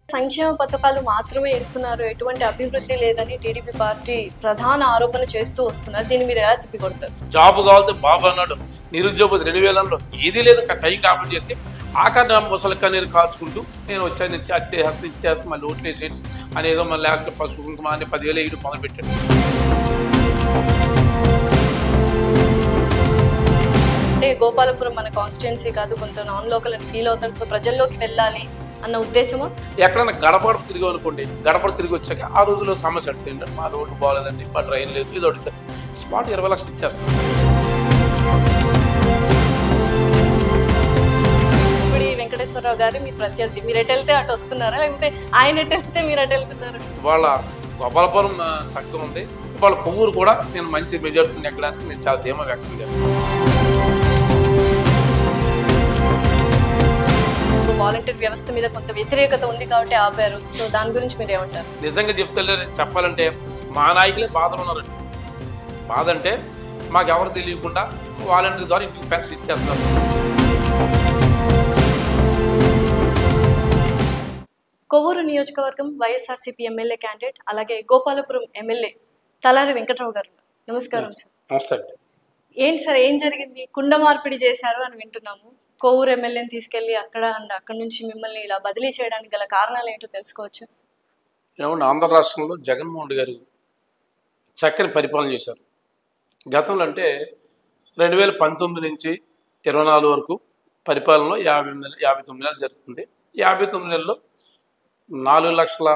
సంక్షేమ పథకాలు మాత్రమే ఇస్తున్నారు ఎటువంటి అభివృద్ధి లేదని టీడీపీ పార్టీ ప్రధాన ఆరోపణ చేస్తూ వస్తున్నారు దీన్ని మీరు ఎలా తిప్పికొడతారు జాబ్ కావాలంటే బాబు అన్నాడు నిరుద్యోగ రెండు వేలలో ఏది లేదు ఒక టైం కాపీ చేసి ఆఖరి ముసలి కన్నీరు కాల్చుకుంటూ నేను వచ్చాను నేను చచ్చే హత్య ఇచ్చేస్తే మళ్ళీ ఓట్లు వేసేయండి అని ఏదో మళ్ళీ లాస్ట్ పసుపు కుంకుమ అని పదివేలు వేయడం మొదలు పెట్టాడు అంటే గోపాలపురం మన కాన్స్టిట్యున్సీ కాదు కొంత నాన్ లోకల్ అని ఫీల్ అవుతారు సో ప్రజల్లోకి వెళ్ళాలి అన్న ఉద్దేశమా ఎక్కడైనా గడపడ తిరిగి అనుకోండి గడపడ తిరిగి వచ్చాక ఆ రోజుల్లో సమస్య అడుగుతుంది మా రోడ్డు బాగాలేదండి మా ట్రైన్ లేదు ఇది అడుగుతారు స్పాట్ ఇరవై లక్షలు ఇచ్చేస్తాం ఇప్పుడు ఈ వెంకటేశ్వరరావు గారు మీ ప్రత్యర్థి మీరు ఎటు వెళ్తే అటు వస్తున్నారా లేకపోతే ఆయన ఎటు వెళ్తే మీరు అటు వెళ్తున్నారు వాళ్ళ గోపాలపురం ఆ, చక్కగా ఉంది వాళ్ళ కొవ్వూరు కూడా నేను మంచి మెజార్టీని ఎక్కడానికి నేను చాలా ధీమా వ్యక్తం చేస్తాను వాలంటీర్ వ్యవస్థ మీద కొంత వ్యతిరేకత ఉంది కాబట్టి ఆపారు సో దాని గురించి మీరు ఏమంటారు నిజంగా చెప్తే చెప్పాలంటే మా నాయకులే బాధలు ఉన్నారండి బాధ అంటే మాకు ఎవరు తెలియకుండా వాలంటీర్ ద్వారా ఇంటికి పెన్షన్ ఇచ్చేస్తున్నారు కొవ్వూరు నియోజకవర్గం వైఎస్ఆర్సీపీ ఎమ్మెల్యే క్యాండిడేట్ అలాగే గోపాలపురం ఎమ్మెల్యే తలారి వెంకట్రావు గారు నమస్కారం సార్ నమస్తే అండి ఏంటి సార్ ఏం జరిగింది కుండ మార్పిడి చేశారు అని వింటున్నాము కొవ్వూరు ఎమ్మెల్యేని తీసుకెళ్లి అక్కడ అండ్ అక్కడ నుంచి మిమ్మల్ని ఇలా బదిలీ చేయడానికి గల కారణాలు ఏంటో తెలుసుకోవచ్చు ఏమన్నా ఆంధ్ర రాష్ట్రంలో జగన్మోహన్ రెడ్డి గారు చక్కని పరిపాలన చేశారు గతంలో అంటే రెండు వేల పంతొమ్మిది నుంచి ఇరవై నాలుగు వరకు పరిపాలనలో యాభై ఎనిమిది నెలలు- యాభై తొమ్మిది నెలలు జరుగుతుంది యాభై తొమ్మిది నెలల్లో నాలుగు లక్షల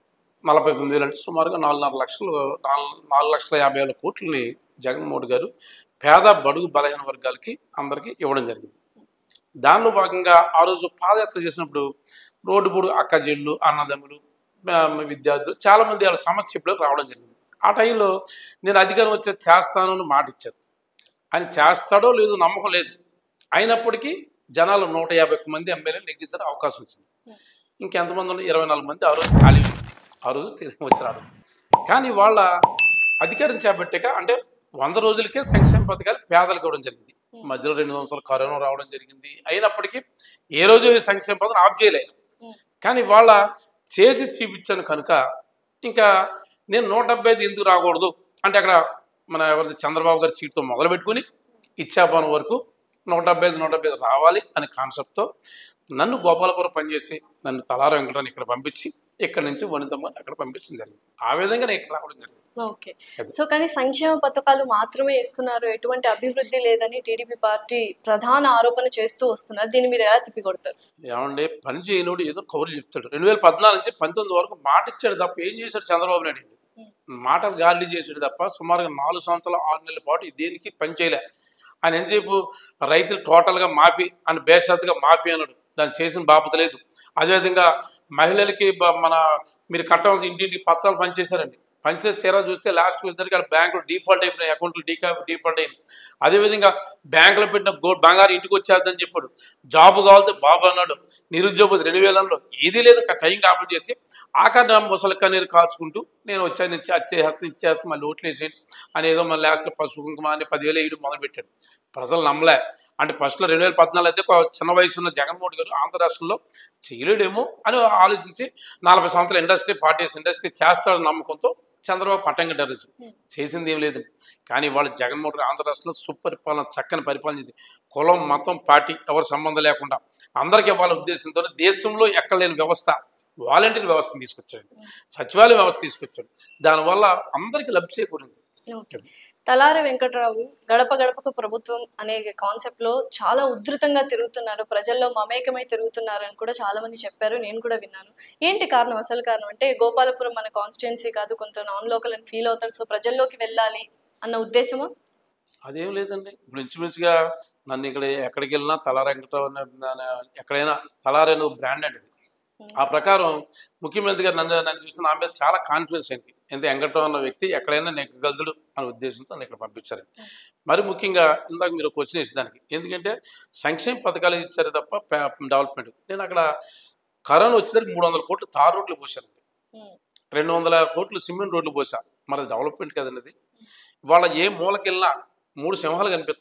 నలభై తొమ్మిది వేలు అంటే సుమారుగా నాలుగున్నర లక్షలు నాలుగు నాలుగు లక్షల యాభై వేల కోట్లని జగన్మోహన్ రెడ్డి గారు పేద బడుగు బలహీన వర్గాలకి అందరికీ ఇవ్వడం జరిగింది దానిలో భాగంగా ఆ రోజు పాదయాత్ర చేసినప్పుడు రోడ్డు పొడు అక్కజెళ్ళు అన్నదమ్ములు ఆ, విద్యార్థులు చాలామంది వాళ్ళ సమస్య ఇప్పుడు రావడం జరిగింది ఆ టైంలో నేను అధికారం వచ్చే చేస్తాను అని మాట ఇచ్చారు ఆయన చేస్తాడో లేదో నమ్మకం లేదు అయినప్పటికీ జనాలు నూట యాభై ఒక్క మంది ఎమ్మెల్యేలు నెగ్గించడం అవకాశం వచ్చింది ఇంకెంతమంది ఉన్నారు ఇరవై నాలుగు మంది ఆ రోజు ఖాళీ ఉంది ఆ రోజు తిరిగి వచ్చి రావడం కానీ వాళ్ళ అధికారం చేపట్టాక అంటే వంద రోజులకే సంక్షేమ పథకాలు పేదలకు ఇవ్వడం జరిగింది మధ్యలో రెండు సంవత్సరాలు కరోనా రావడం జరిగింది అయినప్పటికీ ఏ రోజు ఈ సంక్షేమ పథకం ఆఫ్ చేయలేదు కానీ వాళ్ళ చేసి చూపించాను కనుక ఇంకా నేను నూట డెబ్బై ఐదు ఎందుకు రాకూడదు అంటే అక్కడ మన ఎవరిది చంద్రబాబు గారి సీట్తో మొదలు పెట్టుకుని ఇచ్చాపాను వరకు నూట డెబ్బై ఐదు నూట డెబ్బై ఐదు రావాలి అనే కాన్సెప్ట్తో నన్ను గోపాలపురం పనిచేసి నన్ను తలార వెంకటాన్ని ఇక్కడ పంపించి ఇక్కడ నుంచి వనితమ్మ అక్కడ పంపించడం జరిగింది ఆ విధంగా నేను ఇక్కడ రావడం జరిగింది ఓకే సో కానీ సంక్షేమ పథకాలు మాత్రమే ఇస్తున్నారు ఎటువంటి అభివృద్ధి లేదని టీడీపీ పార్టీ ప్రధాన ఆరోపణ చేస్తూ వస్తున్నారు దీన్ని మీరు ఎలా తిప్పికొడతారు ఏమంటే పని చేయనోడు ఏదో కౌలు చెప్తాడు రెండు వేల పద్నాలుగు నుంచి పంతొమ్మిది వరకు మాట ఇచ్చాడు తప్ప ఏం చేశాడు చంద్రబాబు నాయుడు అండి మాట గాలి చేసాడు తప్ప సుమారుగా నాలుగు సంవత్సరాలు ఆరు నెలల పాటు దేనికి పని చేయలే ఆయన ఎంతసేపు రైతులు టోటల్గా మాఫీ అని బేషరతుగా మాఫీ అన్నాడు దాన్ని చేసిన బాపత లేదు అదేవిధంగా మహిళలకి బ- మన మీరు కట్టవలసిన ఇంటింటికి పత్రాలు పనిచేశారండి పనిచేసే చీర చూస్తే లాస్ట్ వచ్చేసరికి వాళ్ళ బ్యాంకులు డిఫాల్ట్ అయిపోయినాయి అకౌంట్లు డీకా డిఫాల్ట్ అయింది అదేవిధంగా బ్యాంకులో పెట్టిన గోల్డ్ బంగారు ఇంటికి వచ్చేద్దని చెప్పాడు జాబ్ కావాలంటే బాబు అన్నాడు నిరుద్యోగ రెండు వేలలో ఏది లేదు ఒక టైం కాపీ చేసి ఆఖరి ముసలి కన్నీరు కాల్చుకుంటూ నేను వచ్చాను నేను చచ్చే హస్తం ఇచ్చేస్తే మళ్ళీ ఓట్లు వేసేయండి అని ఏదో మళ్ళీ లాస్ట్లో పసుపు కుంకుమ అని పదివేలు వేయడం మొదలు పెట్టాడు ప్రజలు నమ్మలే అంటే ఫస్ట్లో రెండు వేల పద్నాలుగు అయితే ఒక చిన్న వయసు ఉన్న జగన్మోహన్ గారు ఆంధ్ర రాష్ట్రంలో చేయలేడేమో అని ఆలోచించి నలభై సంవత్సరాల ఇండస్ట్రీ ఫార్టీ ఇయర్స్ ఇండస్ట్రీ చేస్తాడని నమ్మకంతో చంద్రబాబు పట్టం కట్టారు చేసింది ఏం లేదు కానీ వాళ్ళు జగన్మోహన్ రెడ్డి ఆంధ్ర రాష్ట్రంలో సుపరిపాలన చక్కని పరిపాలన చేసింది కులం మతం పార్టీ ఎవరు సంబంధం లేకుండా అందరికీ వాళ్ళ ఉద్దేశంతో దేశంలో ఎక్కడ లేని వ్యవస్థ వాలంటీర్ వ్యవస్థను తీసుకొచ్చాడు సచివాలయ వ్యవస్థ తీసుకొచ్చాడు దానివల్ల అందరికీ లబ్ధి చేకూరింది ఓకే తలారి వెంకట్రావు గడప గడపకు ప్రభుత్వం అనే కాన్సెప్ట్ లో చాలా ఉధృతంగా తిరుగుతున్నారు ప్రజల్లో మమేకమై తిరుగుతున్నారు అని కూడా చాలా మంది చెప్పారు నేను కూడా విన్నాను ఏంటి కారణం అసలు కారణం అంటే గోపాలపురం మన కాన్స్టిట్యున్సీ కాదు కొంత నాన్ లోకల్ అని ఫీల్ అవుతారు సో ప్రజల్లోకి వెళ్ళాలి అన్న ఉద్దేశమా అదేం లేదండి ఇప్పుడు ఇంచుమించుగా నన్ను ఇక్కడ ఎక్కడికి వెళ్ళినా తలారెంకటం ఎక్కడైనా తలారే నువ్వు బ్రాండ్ అండి ఇది. ఆ ప్రకారం ముఖ్యమంత్రిగా నన్ను నన్ను చూసిన నా మీద చాలా కాన్ఫిడెన్స్ అయింది ఎంత వెంకటరావు అన్న వ్యక్తి ఎక్కడైనా నెగ్గగలదుడు అనే ఉద్దేశంతో నన్ను ఇక్కడ పంపించారు మరి ముఖ్యంగా ఇందాక మీరు క్వశ్చన్ వేసి దానికి ఎందుకంటే సంక్షేమ పథకాలు ఇచ్చారు తప్ప డెవలప్మెంట్ నేను అక్కడ కరోనా వచ్చేసరికి మూడు వందల కోట్లు తారు రోడ్లు పోసానండి రెండు వందల కోట్లు సిమెంట్ రోడ్లు పోసా మరి డెవలప్మెంట్ కదండి అది వాళ్ళ ఏ మూలకెళ్ళినా మూడు సింహాలు కనిపిస్తున్నాయండి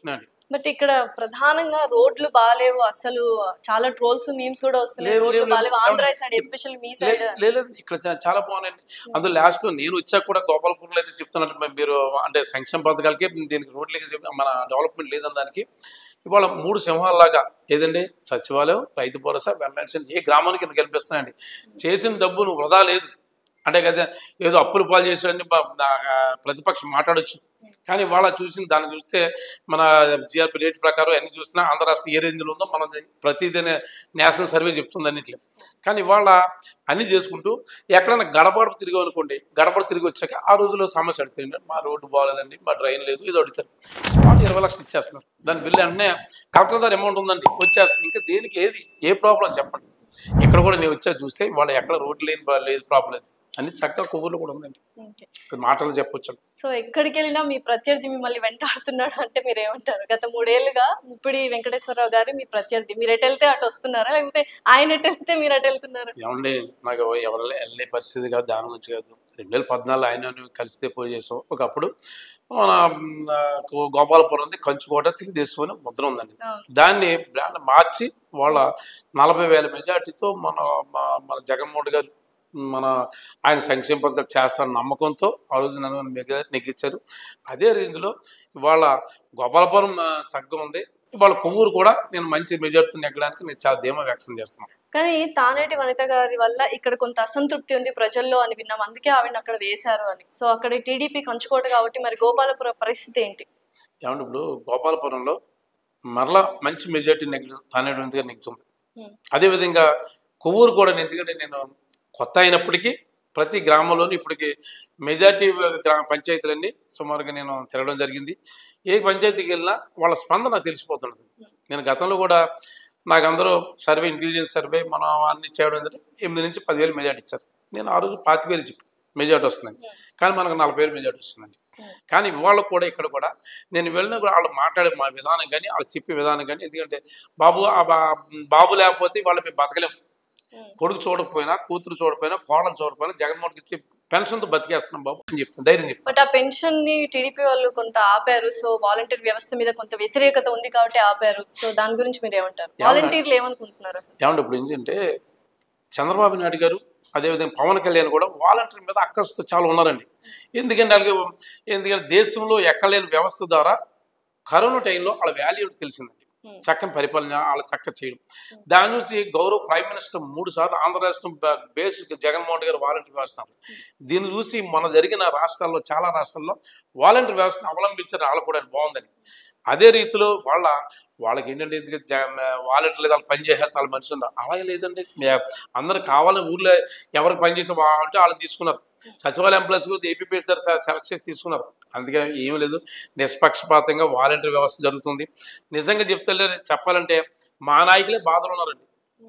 బట్ ఇక్కడ ప్రధానంగా రోడ్లు బాగాలేవు అసలు చాలా ట్రోల్స్ మీమ్స్ కూడా వస్తున్నాయి లేవు, రోడ్లు లేవు, బాగాలేవు లేవు. ఆంధ్ర సైడ్ ఎస్పెషల్ మీ సైడ్ లే- లేదు ఇక్కడ చా- చాలా బాగున్నాయండి అందులో లాస్ట్ లో నేను వచ్చాక కూడా గోపాలపురంలో అయితే చెప్తున్నట్టు మరి మీరు అంటే సంక్షేమ పథకాలకి దీనికి రోడ్లకి చెప్పి మన డెవలప్మెంట్ లేదని దానికి ఇవాళ మూడు సింహాలలాగా ఏదండి సచివాలయం రైతు భరోసా వెల్మెన్షన్ ఏ గ్రామానికి ఇన్ని కల్పిస్తున్నాయండి చేసిన డబ్బు నువ్వు వృధా లేదు అంటే కదా ఏదో అప్పులు పాలు చేసాడని ప్రతిపక్షం మాట్లాడొచ్చు కానీ వాళ్ళ చూసిన దాన్ని చూస్తే మన జిఆర్పి రేట్ ప్రకారం అన్ని చూసినా ఆంధ్ర రాష్ట్రం ఏ రేంజ్లో ఉందో మనం ప్రతిదీ నేషనల్ సర్వే చెప్తుంది అన్నిట్లో కానీ వాళ్ళ అన్ని చేసుకుంటూ ఎక్కడైనా గడపడ తిరిగి అనుకోండి గడపడ తిరిగి వచ్చాక ఆ రోజుల్లో సమస్య అడుగుతాయండి మా రోడ్డు బాగలేదండి మా డ్రైన్ లేదు ఇది అడుగుతారు స్పాట్ ఇరవై లక్షలు ఇచ్చేస్తున్నారు దాని బిల్లు వెంటనే కలెక్టర్ దగ్గర అమౌంట్ ఉందండి వచ్చేస్తుంది ఇంకా దేనికి ఏది ఏ ప్రాబ్లం చెప్పండి ఇక్కడ కూడా నేను వచ్చా చూస్తే వాళ్ళు ఎక్కడ రోడ్డు లేని ప్రా- లేదు ప్రాబ్లం లేదు అన్ని చక్కగా కొవ్వులు కూడా ఉందండి ఓకే ఇక్కడ మాటలు చెప్పొచ్చు సో ఎక్కడికి వెళ్ళినా మీ ప్రత్యర్థి మిమ్మల్ని వెంటాడుతున్నాడు అంటే మీరు ఏమంటారు గత మూడేళ్లుగా ముప్పిడి వెంకటేశ్వరరావు గారు మీ ప్రత్యర్థి మీరు ఎటు వెళ్తే అటు వస్తున్నారా లేకపోతే ఆయన ఎటు వెళ్తే మీరు అటు వెళ్తున్నారా ఏమండి నాకు ఎవరు వెళ్ళే పరిస్థితి కాదు దాని గురించి కాదు రెండు వేల పద్నాలుగు ఆయన కలిస్తే పోయి చేసాం ఒకప్పుడు మన మ్, ఆ, గో- గోపాలపురం ఉంది కంచుకోట తెలుగుదేశం అని ముద్ర ఉందండి అవును. దాన్ని బ్రాండ్ మార్చి వాళ్ళ నలభై వేల మెజార్టీతో మన మా- మన జగన్మోహన్ గారు మన ఆయన సంక్షేమ పథకాలు చేస్తారన్న నమ్మకంతో ఆ రోజు నన్ను మెగా నెగ్గించారు అదే రేంజ్లో ఇవాళ గోపాలపురం ఆ, చక్కగా ఉంది ఇవాళ కొవ్వూరు కూడా నేను మంచి మెజార్టీతో నెగ్గడానికి నేను చాలా ధీమా వ్యక్తం చేస్తున్నాను కానీ తానేటి వనిత గారి వల్ల ఇక్కడ కొంత అసంతృప్తి ఉంది ప్రజల్లో అని విన్నాం అందుకే ఆవిడని అక్కడ వేశారు అని సో అక్కడ టీడీపీ కంచుకోట కాబట్టి మరి గోపాలపురం పరిస్థితి ఏంటి ఏమంటే ఇప్పుడు గోపాలపురంలో మరలా మంచి మెజార్టీ నెగ్గు తానేటువంటిగా నెగ్గుతుంది Hmm. అదేవిధంగా కొవ్వూరు కూడా నేను ఎందుకంటే నేను కొత్త అయినప్పటికీ ప్రతి గ్రామంలోనూ ఇప్పటికి మెజార్టీ గ్రామ పంచాయతీలన్నీ సుమారుగా నేను తిరగడం జరిగింది ఏ పంచాయతీకి వెళ్ళినా వాళ్ళ స్పందన నాకు తెలిసిపోతున్నది నేను గతంలో కూడా నాకు అందరూ సర్వే ఇంటెలిజెన్స్ సర్వే మనం అన్ని చేయడం ఏంటంటే ఎనిమిది నుంచి పదివేలు మెజార్టీ ఇచ్చారు నేను ఆ రోజు పాతి వేలు చెప్పి మెజార్టీ వస్తుందండి కానీ మనకు నలభై వేలు మెజార్టీ వస్తుందండి కానీ ఇవాళ కూడా ఇక్కడ కూడా నేను వెళ్ళిన కూడా వాళ్ళు మాట్లాడే మా విధానం కానీ వాళ్ళు చెప్పే విధానం కానీ ఎందుకంటే బాబు ఆ బా- బాబు లేకపోతే వాళ్ళు మేము బతకలేం కొడుకు చూడకపోయినా కూతురు చూడకపోయినా కోడలు చూడకపోయినా జగన్మోహన్కి ఇచ్చి పెన్షన్తో బతికేస్తున్నాం బాబు అని చెప్తాను ధైర్యం చెప్తాను బట్ ఆ పెన్షన్ ని టీడీపీ వాళ్ళు కొంత ఆపారు సో వాలంటీర్ వ్యవస్థ మీద కొంత వ్యతిరేకత ఉంది కాబట్టి ఆపారు సో దాని గురించి మీరు ఏమంటారు వాలంటీర్లు ఏమనుకుంటున్నారు అసలు ఏమంటే ఇప్పుడు ఏంటంటే చంద్రబాబు నాయుడు గారు అదేవిధంగా పవన్ కళ్యాణ్ కూడా వాలంటీర్ మీద అక్కస్తో చాలా ఉన్నారండి ఎందుకంటే అలాగే ఎందుకంటే దేశంలో ఎక్కలేని వ్యవస్థ ద్వారా కరోనా టైంలో వాళ్ళ వాల్యూ తెలిసిందండి Hmm. చక్కని పరిపాలన వాళ్ళ చక్క చేయడం దాని నుంచి గౌరవ ప్రైమ్ మినిస్టర్ మూడు సార్లు ఆంధ్ర రాష్ట్రం బ- బేసిక్ జగన్మోహన్ గారు వాలంటీర్ వ్యవస్థ దీన్ని చూసి మన జరిగిన రాష్ట్రాల్లో చాలా రాష్ట్రాల్లో వాలంటీర్ వ్యవస్థను అవలంబించారు వాళ్ళు కూడా బాగుందని అదే రీతిలో వాళ్ళ వాళ్ళకి ఏంటంటే ఎందుకంటే జ- వాలంటీర్లు వాళ్ళు పని చేసేస్తారు వాళ్ళ మనిషి ఉన్నారు అలాగే లేదండి మే- అందరు కావాలని ఊర్లో ఎవరికి పని చేసే వా- అంటే వాళ్ళని తీసుకున్నారు సచివాలయం ఎంప్లాయీస్ కూడా ఏపీపీఎస్ దగ్గర సె- సెలెక్ట్ చేసి తీసుకున్నారు అందుకే ఏమీ లేదు నిష్పక్షపాతంగా వాలంటీర్ వ్యవస్థ జరుగుతుంది నిజంగా చెప్తే చెప్పాలంటే మా నాయకులే బాధలు ఉన్నారండి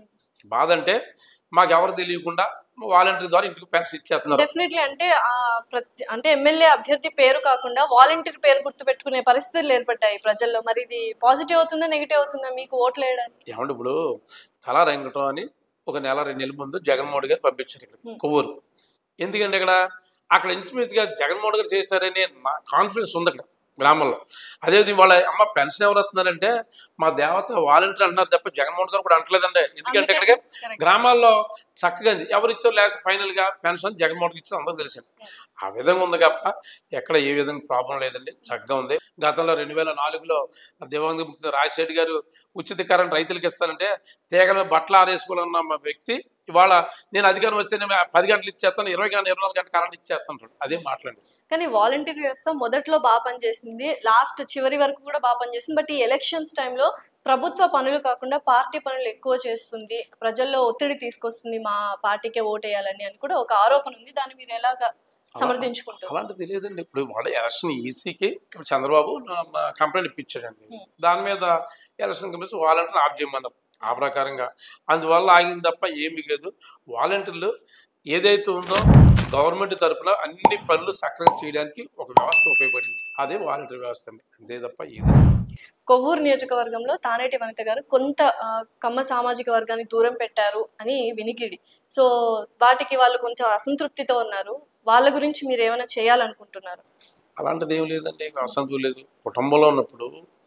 బాధ అంటే మాకు ఎవరు తెలియకుండా వాలంటీర్ ద్వారా ఇంటికి పెన్షన్ ఇచ్చేస్తున్నారు డెఫినెట్లీ అంటే ఆ ప్రతి అంటే ఎమ్మెల్యే అభ్యర్థి పేరు కాకుండా వాలంటీర్ పేరు గుర్తు పెట్టుకునే పరిస్థితులు ఏర్పడ్డాయి ప్రజల్లో మరి ఇది పాజిటివ్ అవుతుందా నెగిటివ్ అవుతుందా మీకు ఓట్లు వేయడానికి ఏమంటే ఇప్పుడు తలా రంగటం అని ఒక నెల రెండు నెలల ముందు జగన్మోహన్ గారు పంపించారు ఇక్కడ కొవ్వూరు ఎందుకంటే ఇక్కడ అక్కడ ఇంచుమించుగా జగన్మోహన్ గారు చేశారని నా కాన్ఫిడెన్స్ ఉంది అక్కడ గ్రామంలో అదే వాళ్ళ అమ్మ పెన్షన్ ఎవరు వస్తున్నారంటే మా దేవత వాలంటీర్ అంటున్నారు తప్ప జగన్మోహన్ గారు కూడా అంటలేదండి ఎందుకంటే ఇక్కడికి Correct. గ్రామాల్లో చక్కగా ఉంది. ఎవరు ఇచ్చారు లాస్ట్ ఫైనల్ గా పెన్షన్ జగన్మోహన్కి ఇచ్చారు అందరూ తెలిసింది ఆ విధంగా ఉంది తప్ప ఎక్కడ ఏ విధంగా ప్రాబ్లం లేదండి చక్కగా ఉంది గతంలో రెండు వేల నాలుగులో దివంగత ముఖ్యమంత్రి రాజశేఖర్ గారు ఉచిత కరెంట్ రైతులకు ఇస్తానంటే తీగల మీద బట్టలు ఆరేసుకోవాలన్న మా వ్యక్తి ఇవాళ నేను అధికారం వస్తే నేను పది గంటలు ఇచ్చేస్తాను ఇరవై గంటలు ఇరవై నాలుగు గంటలు కరెంట్ ఇచ్చేస్తాను అదే మాట్లాడండి కానీ వాలంటీర్ వ్యవస్థ మొదట్లో బాగా పనిచేసింది లాస్ట్ చివరి వరకు కూడా బాగా పనిచేసింది బట్ ఈ ఎలక్షన్స్ టైంలో ప్రభుత్వ పనులు కాకుండా పార్టీ పనులు ఎక్కువ చేస్తుంది ప్రజల్లో ఒత్తిడి తీసుకొస్తుంది మా పార్టీకే ఓటేయాలని అని కూడా ఒక ఆరోపణ ఉంది దాన్ని మీరు ఎలాగా సమర్థించుకుంటారు అలాంటిది లేదండి ఇప్పుడు వాళ్ళ ఎలక్షన్ ఈసీకి చంద్రబాబు కంప్లైంట్ ఇప్పించాడండి దాని మీద ఎలక్షన్ కమిషన్ వాలంటీర్ ఆఫ్ చేయమన్నారు ఆ ప్రకారంగా అందువల్ల ఆగింది తప్ప ఏమీ లేదు వాలంటీర్లు ఏదైతే ఉందో గవర్నమెంట్ తరపున అన్ని పనులు సక్రమంగా చేయడానికి ఒక వ్యవస్థ ఉపయోగపడింది అదే వాలంటీర్ వ్యవస్థ అండి అంతే తప్ప ఏది లేదు. కొవ్వూరు నియోజకవర్గంలో తానేటి వనిత గారు కొంత ఆ, కమ్మ సామాజిక వర్గాన్ని దూరం పెట్టారు అని వినికిడి సో వాటికి వాళ్ళు కొంచెం అసంతృప్తితో ఉన్నారు వాళ్ళ గురించి మీరు ఏమైనా చేయాలనుకుంటున్నారు అలాంటిది ఏం లేదండి అసంతు లేదు కుటుంబంలో ఉన్నప్పుడు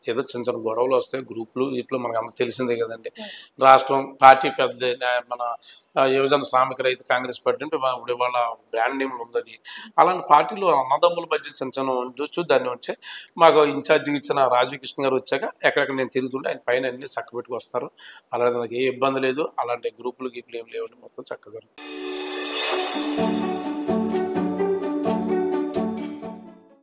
ఏదో చిన్న చిన్న గొడవలు వస్తాయి గ్రూపులు ఇప్పుడు మనకు అంత తెలిసిందే కదండి రాష్ట్రం పార్టీ పెద్ద నా- మన ఆ, యువజన శ్రామిక రైతు కాంగ్రెస్ పార్టీ అంటే వా- ఇప్పుడు వాళ్ళ బ్రాండ్ నేమ్ ఉంది అది అలాంటి పార్టీలో అన్నదమ్ముల మధ్య చిన్న చిన్న ఉండొచ్చు దాన్ని వచ్చే మాకు ఇన్ఛార్జిగా ఇచ్చిన రాజీవ్ కృష్ణ గారు వచ్చాక ఎక్కడెక్కడ నేను తిరుగుతుంటే ఆయన పైన అన్ని చక్క పెట్టుకొస్తున్నారు అలాంటి నాకు ఏ ఇబ్బంది లేదు అలాంటి గ్రూపులు గీపులు ఏం లేవండి మొత్తం చక్కగా జరుగుతుంది.